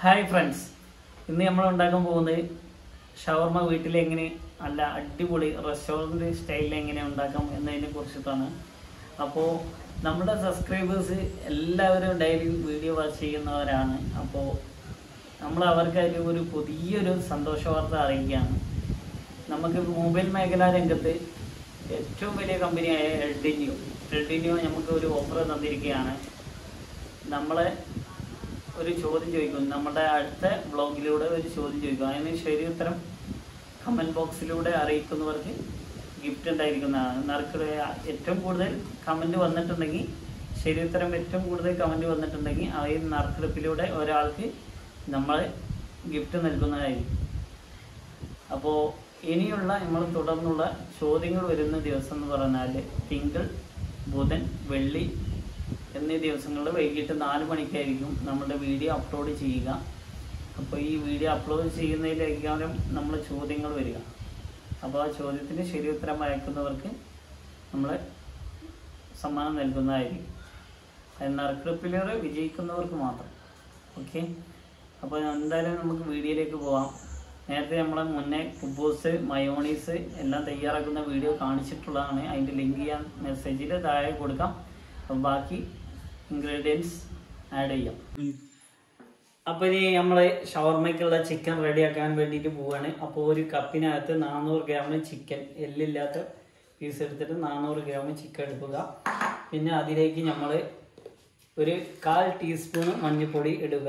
hi friends ഇന്ന് നമ്മൾ ഉണ്ടാക്കാൻ പോകുന്നത് ഷവർമ വീട്ടിൽ എങ്ങനെ നല്ല അടിപൊളി റെസ്റ്റോറൻറ്റ് സ്റ്റൈലിൽ എങ്ങനെ ഉണ്ടാക്കാം എന്നതിനെ കുറിച്ചിട്ടാണ് അപ്പോൾ നമ്മുടെ സബ്സ്ക്രൈബേഴ്സ് എല്ലാവരും ഡെയിലി വീഡിയോ വാച്ച് ചെയ്യുന്നവരാണ് അപ്പോൾ നമ്മൾ അവർക്കായിട്ട് ഒരു പുതിയൊരു സന്തോഷ വാർത്ത അറിയിക്കുകയാണ് നമുക്ക് മൊബൈൽ മേഖലാ രംഗത്ത് ഏറ്റവും വലിയ കമ്പനിയായ റെഡിന്യൂ റെഡിന്യൂ നമുക്ക് ഒരു ഓഫർ തന്നിരിക്കുകയാണ് നമ്മളെ ഒരു ചോദ്യം ചോദിക്കും നമ്മുടെ അടുത്ത ബ്ലോഗിലൂടെ ഒരു ചോദ്യം ചോദിക്കും അതിന് ശരി ഉത്തരം കമൻറ്റ് ബോക്സിലൂടെ അറിയിക്കുന്നവർക്ക് ഗിഫ്റ്റ് ഉണ്ടായിരിക്കുന്നതാണ് നറുക്കിടെ ഏറ്റവും കൂടുതൽ കമൻറ്റ് വന്നിട്ടുണ്ടെങ്കിൽ ശരി ഉത്തരം ഏറ്റവും കൂടുതൽ കമൻറ്റ് വന്നിട്ടുണ്ടെങ്കിൽ ആ ഈ നറുക്കെടുപ്പിലൂടെ ഒരാൾക്ക് നമ്മൾ ഗിഫ്റ്റ് നൽകുന്നതായിരിക്കും അപ്പോൾ ഇനിയുള്ള നമ്മൾ തുടർന്നുള്ള ചോദ്യങ്ങൾ വരുന്ന ദിവസം എന്ന് പറഞ്ഞാൽ തിങ്കൾ ബുധൻ വെള്ളി എന്നീ ദിവസങ്ങളിൽ വൈകിട്ട് നാല് മണിക്കായിരിക്കും നമ്മുടെ വീഡിയോ അപ്ലോഡ് ചെയ്യുക അപ്പോൾ ഈ വീഡിയോ അപ്ലോഡ് ചെയ്യുന്നതിലേക്കാളും നമ്മൾ ചോദ്യങ്ങൾ വരിക അപ്പോൾ ആ ചോദ്യത്തിന് ശരി ഉത്തരം അയക്കുന്നവർക്ക് നമ്മൾ സമ്മാനം നൽകുന്നതായിരിക്കും അത് നറുക്കെടുപ്പിലൂടെ വിജയിക്കുന്നവർക്ക് മാത്രം ഓക്കെ അപ്പോൾ എന്തായാലും നമുക്ക് വീഡിയോയിലേക്ക് പോവാം നേരത്തെ നമ്മളെ മുന്നേ കുബൂസ് മയോണീസ് എല്ലാം തയ്യാറാക്കുന്ന വീഡിയോ കാണിച്ചിട്ടുള്ളതാണ് അതിൻ്റെ ലിങ്ക് ഞാൻ മെസ്സേജിൽ താഴെ കൊടുക്കാം അപ്പോൾ ബാക്കി ഇൻഗ്രീഡിയൻസ് ആഡ് ചെയ്യാം അപ്പോൾ ഇനി നമ്മൾ ഷവർമയ്ക്കുള്ള ചിക്കൻ റെഡിയാക്കാൻ വേണ്ടിയിട്ട് പോവാണ് അപ്പോൾ ഒരു കപ്പിനകത്ത് നാനൂറ് ഗ്രാം ചിക്കൻ എല്ലില്ലാത്ത പീസ് എടുത്തിട്ട് നാനൂറ് ഗ്രാം ചിക്കൻ എടുക്കുക പിന്നെ അതിലേക്ക് നമ്മൾ ഒരു കാൽ ടീസ്പൂൺ മഞ്ഞൾപ്പൊടി ഇടുക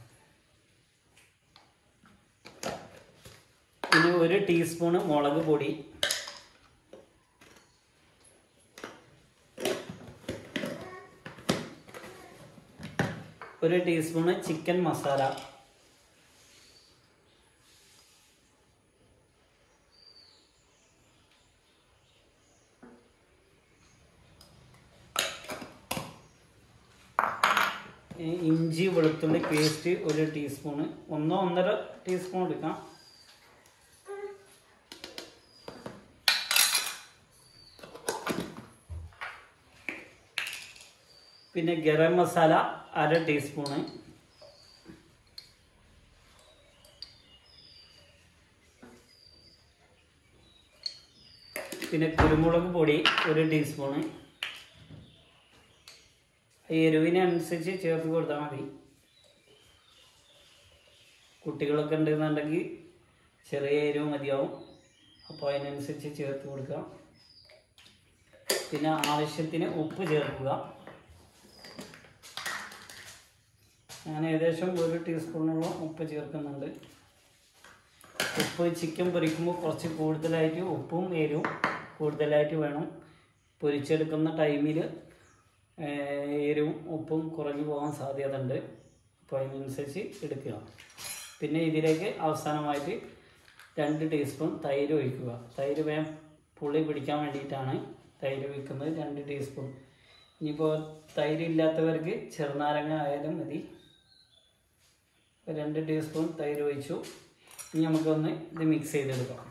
പിന്നെ ഒരു ടീസ്പൂൺ മുളക് പൊടി ഒരു ടീസ്പൂണ് ചിക്കൻ മസാല ഇനി ഇഞ്ചി വെളുത്തുള്ളി പേസ്റ്റ് ഒരു ടീസ്പൂണ് ഒന്നോ ഒന്നര ടീസ്പൂൺ എടുക്കാം പിന്നെ ഗരം മസാല അര ടീസ്പൂണ് പിന്നെ കുരുമുളക് പൊടി ഒരു ടീസ്പൂണ് എരിവിനനുസരിച്ച് ചേർത്ത് കൊടുത്താൽ മതി കുട്ടികളൊക്കെ ഉണ്ടെന്നുണ്ടെങ്കിൽ ചെറിയ എരിവ് മതിയാവും അപ്പോൾ അതിനനുസരിച്ച് ചേർത്ത് കൊടുക്കുക പിന്നെ ആവശ്യത്തിന് ഉപ്പ് ചേർക്കുക ഞാൻ ഏകദേശം ഒരു ടീസ്പൂണോളം ഉപ്പ് ചേർക്കുന്നുണ്ട് ഉപ്പ് ചിക്കൻ പൊരിക്കുമ്പോൾ കുറച്ച് കൂടുതലായിട്ട് ഉപ്പും എരിവും കൂടുതലായിട്ട് വേണം പൊരിച്ചെടുക്കുന്ന ടൈമിൽ എരിവും ഉപ്പും കുറഞ്ഞു പോകാൻ സാധ്യത ഉണ്ട് അപ്പോൾ അതിനനുസരിച്ച് എടുക്കുക പിന്നെ ഇതിലേക്ക് അവസാനമായിട്ട് രണ്ട് ടീസ്പൂൺ തൈര് ഒഴിക്കുക തൈര് വേഗം പുളി പിടിക്കാൻ വേണ്ടിയിട്ടാണ് തൈര് ഒഴിക്കുന്നത് രണ്ട് ടീസ്പൂൺ ഇനിയിപ്പോൾ തൈര് ഇല്ലാത്തവർക്ക് ചെറുനാരങ്ങ ആയാലും മതി രണ്ട് ടീസ്പൂൺ തൈര് ഒഴിച്ചു ഇനി നമുക്കൊന്ന് ഇത് മിക്സ് ചെയ്തെടുക്കാം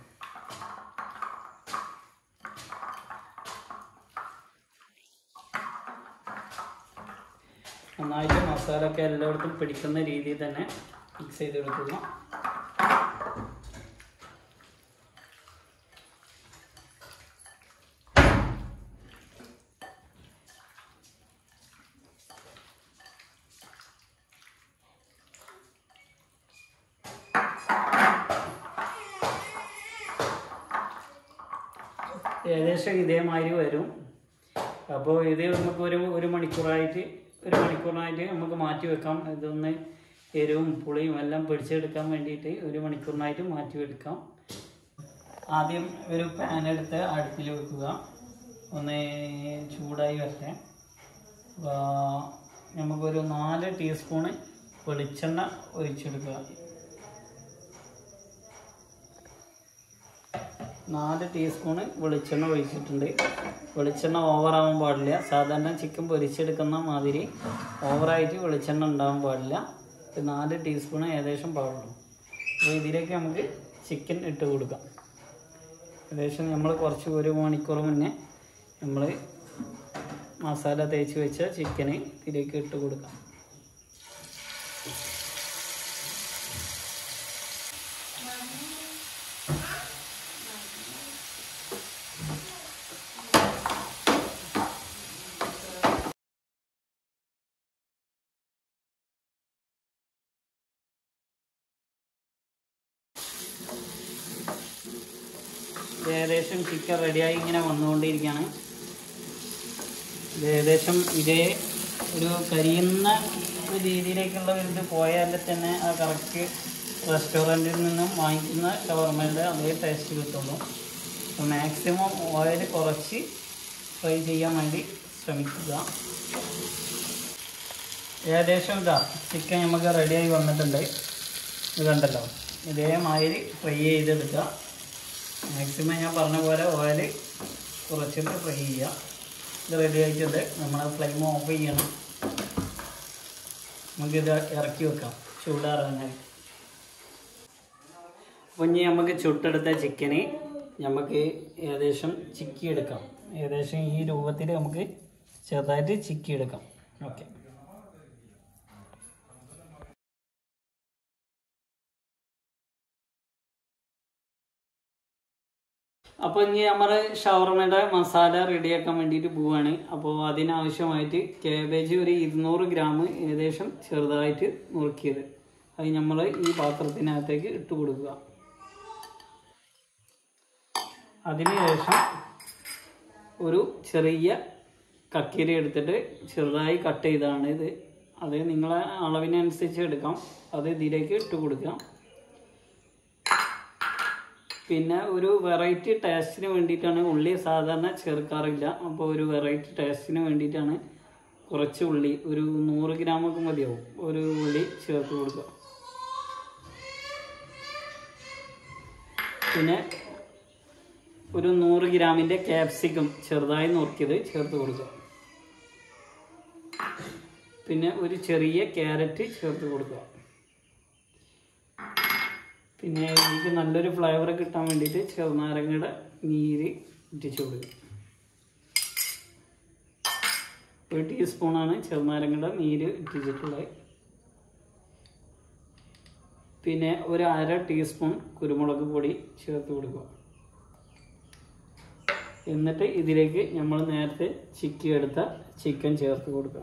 നന്നായിട്ട് മസാല ഒക്കെ എല്ലായിടത്തും പിടിക്കുന്ന രീതിയിൽ തന്നെ മിക്സ് ചെയ്തെടുക്കുക ഏകദേശം ഇതേമാതിരി വരും അപ്പോൾ ഇത് നമുക്ക് ഒരു ഒരു മണിക്കൂറായിട്ട് ഒരു മണിക്കൂറിനായിട്ട് നമുക്ക് മാറ്റി വെക്കാം ഇതൊന്ന് എരിവും പുളിയും എല്ലാം പിടിച്ചെടുക്കാൻ വേണ്ടിയിട്ട് ഒരു മണിക്കൂറിനായിട്ട് മാറ്റി വെക്കാം ആദ്യം ഒരു പാൻ എടുത്ത് അടുപ്പിൽ വെക്കുക ഒന്ന് ചൂടായി വരട്ടെ അപ്പോൾ നമുക്കൊരു നാല് ടീസ്പൂണ് വെളിച്ചെണ്ണ ഒഴിച്ചെടുക്കുക നാല് ടീസ്പൂണ് വെളിച്ചെണ്ണ ഒഴിച്ചിട്ടുണ്ട് വെളിച്ചെണ്ണ ഓവറാവാൻ പാടില്ല സാധാരണ ചിക്കൻ പൊരിച്ചെടുക്കുന്ന മാതിരി ഓവറായിട്ട് വെളിച്ചെണ്ണ ഉണ്ടാവാൻ പാടില്ല ഒരു നാല് ടീസ്പൂൺ ഏകദേശം പാടുള്ളൂ അപ്പോൾ ഇതിലേക്ക് നമുക്ക് ചിക്കൻ ഇട്ട് കൊടുക്കാം ഏകദേശം നമ്മൾ കുറച്ച് ഒരു മണിക്കൂർ മുന്നേ നമ്മൾ മസാല തേച്ച് വെച്ച ചിക്കന് ഇതിലേക്ക് ഇട്ട് കൊടുക്കാം ഇത് ഏകദേശം ചിക്കൻ റെഡിയായി ഇങ്ങനെ വന്നുകൊണ്ടിരിക്കുകയാണ് ഇത് ഏകദേശം ഇതേ ഒരു കരിയുന്ന ഒരു രീതിയിലേക്കുള്ള ഒരു ഇത് പോയാൽ തന്നെ ആ കറക്റ്റ് റെസ്റ്റോറൻറ്റിൽ നിന്നും വാങ്ങിക്കുന്ന ഷവർമയുടെ അതേ ടേസ്റ്റ് കിട്ടുള്ളൂ അപ്പോൾ മാക്സിമം ഓയിൽ കുറച്ച് ഫ്രൈ ചെയ്യാൻ വേണ്ടി ശ്രമിക്കുക ഏകദേശം ഇതാ ചിക്കൻ നമുക്ക് റെഡിയായി വന്നിട്ടുണ്ട് ഇത് കണ്ടല്ലോ ഇതേമാതിരി ഫ്രൈ ചെയ്തെടുക്കുക മാക്സിമം ഞാൻ പറഞ്ഞ പോലെ ഓയിൽ കുറച്ചിട്ട് ഫ്രൈ ചെയ്യുക ഇത് റെഡി ആയിട്ടുണ്ട് നമ്മൾ ഫ്ലെയിം ഓഫ് ചെയ്യണം നമുക്കിത് ഇറക്കി വെക്കാം ചൂടാറാനായി അപ്പോൾ ഇനി നമുക്ക് ചുട്ടെടുത്ത ചിക്കന് നമുക്ക് ഏകദേശം ചിക്കി എടുക്കാം ഏകദേശം ഈ രൂപത്തിൽ നമുക്ക് ചെറുതായിട്ട് ചിക്കി എടുക്കാം ഓക്കെ അപ്പോൾ ഇനി നമ്മൾ ഷവർമയുടെ മസാല റെഡിയാക്കാൻ വേണ്ടിയിട്ട് പോവുകയാണ് അപ്പോൾ അതിനാവശ്യമായിട്ട് കാബേജ് ഒരു ഇരുന്നൂറ് ഗ്രാം ഏകദേശം ചെറുതായിട്ട് നുറുക്കിയത് അത് നമ്മൾ ഈ പാത്രത്തിനകത്തേക്ക് ഇട്ട് കൊടുക്കുക അതിനുശേഷം ഒരു ചെറിയ കക്കിരി എടുത്തിട്ട് ചെറുതായി കട്ട് ചെയ്താണ് ഇത് അത് നിങ്ങളെ അളവിനനുസരിച്ച് എടുക്കാം അത് ഇതിലേക്ക് ഇട്ട് കൊടുക്കാം പിന്നെ ഒരു വെറൈറ്റി ടേസ്റ്റിന് വേണ്ടിയിട്ടാണ് ഉള്ളി സാധാരണ ചേർക്കാറില്ല അപ്പോൾ ഒരു വെറൈറ്റി ടേസ്റ്റിന് വേണ്ടിയിട്ടാണ് കുറച്ച് ഉള്ളി ഒരു നൂറ് ഗ്രാമൊക്കെ മതിയാവും ഒരു ഉള്ളി ചേർത്ത് കൊടുക്കുക പിന്നെ ഒരു നൂറ് ഗ്രാമിൻ്റെ ക്യാപ്സിക്കം ചെറുതായി നുറുക്കിയത് ചേർത്ത് കൊടുക്കുക പിന്നെ ഒരു ചെറിയ ക്യാരറ്റ് ചേർത്ത് കൊടുക്കുക പിന്നെ ഇതിലേക്ക് നല്ലൊരു ഫ്ലേവർ കിട്ടാൻ വേണ്ടിയിട്ട് ചെറുനാരങ്ങയുടെ നീര് ഇട്ടിച്ചു കൊടുക്കുക ഒരു ടീസ്പൂണാണ് ചെറുനാരങ്ങയുടെ നീര് ഇട്ടിച്ചിട്ടുള്ളത് പിന്നെ ഒരു അര ടീസ്പൂൺ കുരുമുളക് പൊടി ചേർത്ത് കൊടുക്കുക എന്നിട്ട് ഇതിലേക്ക് നമ്മൾ നേരത്തെ ചിക്കി എടുത്ത ചിക്കൻ ചേർത്ത് കൊടുക്കുക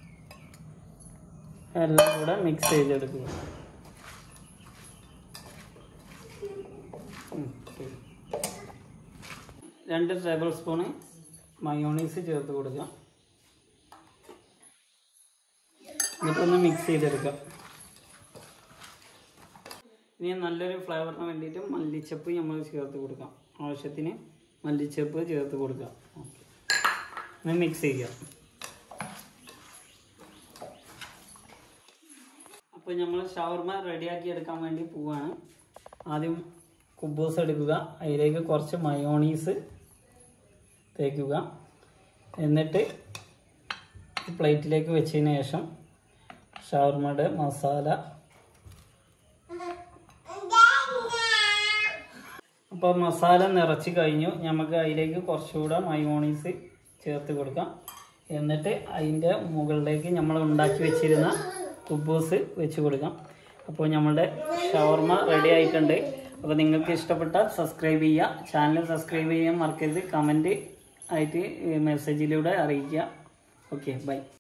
എല്ലാം കൂടെ മിക്സ് ചെയ്തെടുക്കുക രണ്ട് ടേബിൾ സ്പൂണ് മയോണീസ് ചേർത്ത് കൊടുക്കുക എന്നിട്ടൊന്ന് മിക്സ് ചെയ്തെടുക്കാം ഇനി നല്ലൊരു ഫ്ലേവറിന് വേണ്ടിയിട്ട് മല്ലിച്ചപ്പ് നമ്മൾ ചേർത്ത് കൊടുക്കാം ആവശ്യത്തിന് മല്ലിച്ചപ്പ് ചേർത്ത് കൊടുക്കാം ഓക്കെ ഒന്ന് മിക്സ് ചെയ്യാം അപ്പോൾ നമ്മൾ ഷവർമ റെഡിയാക്കി എടുക്കാൻ വേണ്ടി പോവാണ് ആദ്യം കുബൂസ് എടുക്കുക അതിലേക്ക് കുറച്ച് മയോണീസ് തേക്കുക എന്നിട്ട് പ്ലേറ്റിലേക്ക് വെച്ചതിന് ശേഷം ഷവർമയുടെ മസാല അപ്പോൾ മസാല നിറച്ച് കഴിഞ്ഞു നമുക്ക് അതിലേക്ക് കുറച്ചുകൂടെ മയോണീസ് ചേർത്ത് കൊടുക്കാം എന്നിട്ട് അതിൻ്റെ മുകളിലേക്ക് നമ്മൾ ഉണ്ടാക്കി വെച്ചിരുന്ന കുബൂസ് വെച്ച് കൊടുക്കാം അപ്പോൾ നമ്മളുടെ ഷവർമ റെഡി ആയിട്ടുണ്ട് അപ്പോൾ നിങ്ങൾക്ക് ഇഷ്ടപ്പെട്ടാൽ സബ്സ്ക്രൈബ് ചെയ്യുക ചാനൽ സബ്സ്ക്രൈബ് ചെയ്യാൻ മറക്കരുത് കമൻറ്റ് ആയിട്ട് മെസ്സേജിലൂടെ അറിയിക്കുക ഓക്കെ ബൈ